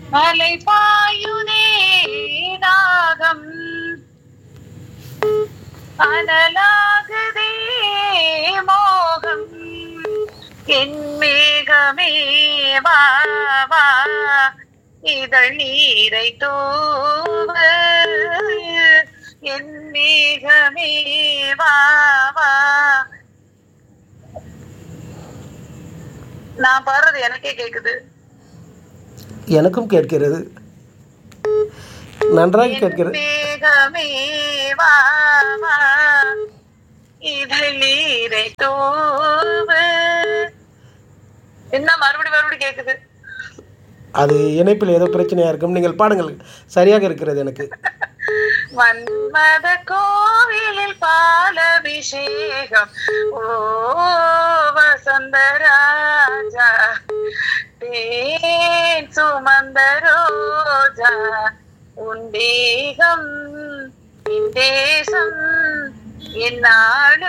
அலை பாயுதே நாகம் அனலாகுதே மோகம் என் மேகமே வா வா இதழ் நீரை தூவ என் மேகமே வா வா நான் பாடுறது எனக்கே கேக்குது எனக்கும் கேட்கிறது நன்றாக கேட்கிறது மேகமே வா வா இதழ் நீரை தூவு என்ன மறுபடி மறுபடி கேக்குது அது இணைப்பில் ஏதோ பிரச்சனையாக இருக்கும் நீங்கள் பாடுங்கள் சரியாக இருக்கிறது எனக்கு மன்மத கோவிலில் பாலபிஷேகம் ஓ வசந்தராஜா தேன் சுமந்த ரோஜா உன் தேகம் என் தேசம் என்னாலும்